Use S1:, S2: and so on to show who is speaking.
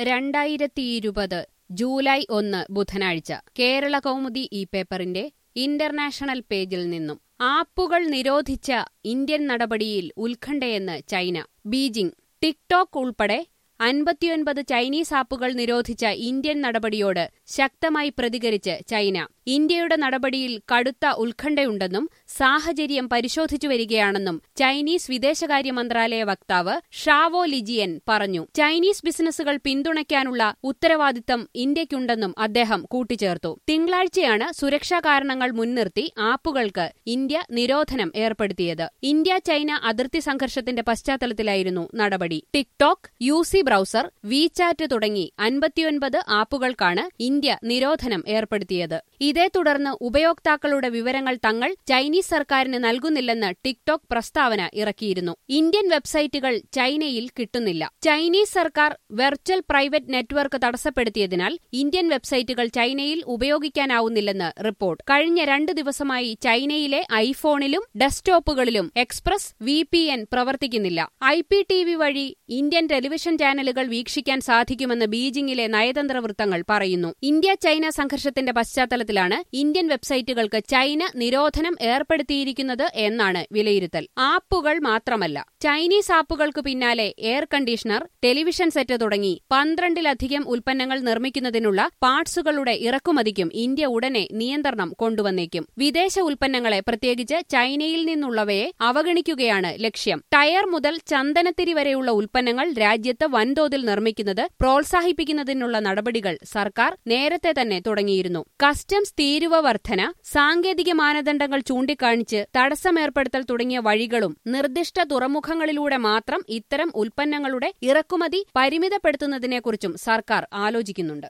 S1: രണ്ടായിരത്തിയിരുപത് ജൂലൈ ഒന്ന് ബുധനാഴ്ച കേരള കൗമുദി ഈ പേപ്പറിന്റെ ഇന്റർനാഷണൽ പേജിൽ നിന്നും ആപ്പുകൾ നിരോധിച്ച ഇന്ത്യൻ നടപടിയിൽ ഉത്കണ്ഠയെന്ന് ചൈന ബീജിംഗ് ടിക്ടോക്ക് ഉൾപ്പെടെ അൻപത്തിയൊൻപത് ചൈനീസ് ആപ്പുകൾ നിരോധിച്ച ഇന്ത്യൻ നടപടിയോട് ശക്തമായി പ്രതികരിച്ച് ചൈന ഇന്ത്യയുടെ നടപടിയിൽ കടുത്ത ഉത്കണ്ഠയുണ്ടെന്നും സാഹചര്യം പരിശോധിച്ചു വരികയാണെന്നും ചൈനീസ് വിദേശകാര്യ മന്ത്രാലയ വക്താവ് ഷാവോ ലിജിയൻ പറഞ്ഞു ചൈനീസ് ബിസിനസ്സുകൾ പിന്തുണയ്ക്കാനുള്ള ഉത്തരവാദിത്തം ഇന്ത്യയ്ക്കുണ്ടെന്നും അദ്ദേഹം കൂട്ടിച്ചേർത്തു തിങ്കളാഴ്ചയാണ് സുരക്ഷാ കാരണങ്ങൾ മുൻനിർത്തി ആപ്പുകൾക്ക് ഇന്ത്യ നിരോധനം ഏർപ്പെടുത്തിയത് ഇന്ത്യ ചൈന അതിർത്തി സംഘർഷത്തിന്റെ പശ്ചാത്തലത്തിലായിരുന്നു നടപടി TikTok U C browser WeChat തുടങ്ങി അൻപത്തിയൊൻപത് ആപ്പുകൾക്കാണ് ഇന്ത്യ നിരോധനം ഏർപ്പെടുത്തിയത് ഇതേ തുടർന്ന് ഉപയോക്താക്കളുടെ വിവരങ്ങൾ തങ്ങൾ ചൈനീസ് സർക്കാരിന് നൽകുന്നില്ലെന്ന് ടിക്ടോക്ക് പ്രസ്താവന ഇറക്കിയിരുന്നു ഇന്ത്യൻ വെബ്സൈറ്റുകൾ ചൈനയിൽ കിട്ടുന്നില്ല ചൈനീസ് സർക്കാർ വെർച്വൽ പ്രൈവറ്റ് നെറ്റ്വർക്ക് തടസ്സപ്പെടുത്തിയതിനാൽ ഇന്ത്യൻ വെബ്സൈറ്റുകൾ ചൈനയിൽ ഉപയോഗിക്കാനാവുന്നില്ലെന്ന് റിപ്പോർട്ട് കഴിഞ്ഞ രണ്ട് ദിവസമായി ചൈനയിലെ ഐഫോണിലും ഡെസ്ക്ടോപ്പുകളിലും എക്സ്പ്രസ് വി പ്രവർത്തിക്കുന്നില്ല ഐ പി ടി വി വഴി ഇന്ത്യൻ ടെലിവിഷൻ ചാനലുകൾ വീക്ഷിക്കാൻ സാധിക്കുമെന്ന് ബീജിംഗിലെ നയതന്ത്ര വൃത്തങ്ങൾ പറയുന്നു ഇന്ത്യ ചൈന സംഘർഷത്തിന്റെ പശ്ചാത്തലത്തിലാണ് ഇന്ത്യൻ വെബ്സൈറ്റുകൾക്ക് ചൈന നിരോധനം ഏർപ്പെടുത്തിയിരിക്കുന്നത് എന്നാണ് വിലയിരുത്തൽ ആപ്പുകൾ മാത്രമല്ല ചൈനീസ് ആപ്പുകൾക്ക് പിന്നാലെ എയർ കണ്ടീഷണർ ടെലിവിഷൻ സെറ്റ് തുടങ്ങി പന്ത്രണ്ടിലധികം ഉൽപ്പന്നങ്ങൾ നിർമ്മിക്കുന്നതിനുള്ള പാർട്സുകളുടെ ഇറക്കുമതിക്കും ഇന്ത്യ ഉടനെ നിയന്ത്രണം കൊണ്ടുവന്നേക്കും വിദേശ ഉൽപ്പന്നങ്ങളെ പ്രത്യേകിച്ച് ചൈനയിൽ നിന്നുള്ളവയെ അവഗണിക്കുകയാണ് ലക്ഷ്യം ടയർ മുതൽ ചന്ദനത്തിരി വരെയുള്ള ഉൽപ്പന്നങ്ങൾ രാജ്യത്ത് വൻതോതിൽ നിർമ്മിക്കുന്നത് പ്രോത്സാഹിപ്പിക്കുന്നതിനുള്ള നടപടികൾ സർക്കാർ നേരത്തെ തന്നെ തുടങ്ങിയിരുന്നു കസ്റ്റംസ് തീരുവ വർധന സാങ്കേതിക മാനദണ്ഡങ്ങൾ ചൂണ്ടിക്കാണിച്ച് തടസ്സമേർപ്പെടുത്തൽ തുടങ്ങിയ വഴികളും നിർദ്ദിഷ്ട തുറമുഖങ്ങളിലൂടെ മാത്രം ഇത്തരം ഉൽപ്പന്നങ്ങളുടെ ഇറക്കുമതി പരിമിതപ്പെടുത്തുന്നതിനെക്കുറിച്ചും സർക്കാർ ആലോചിക്കുന്നുണ്ട്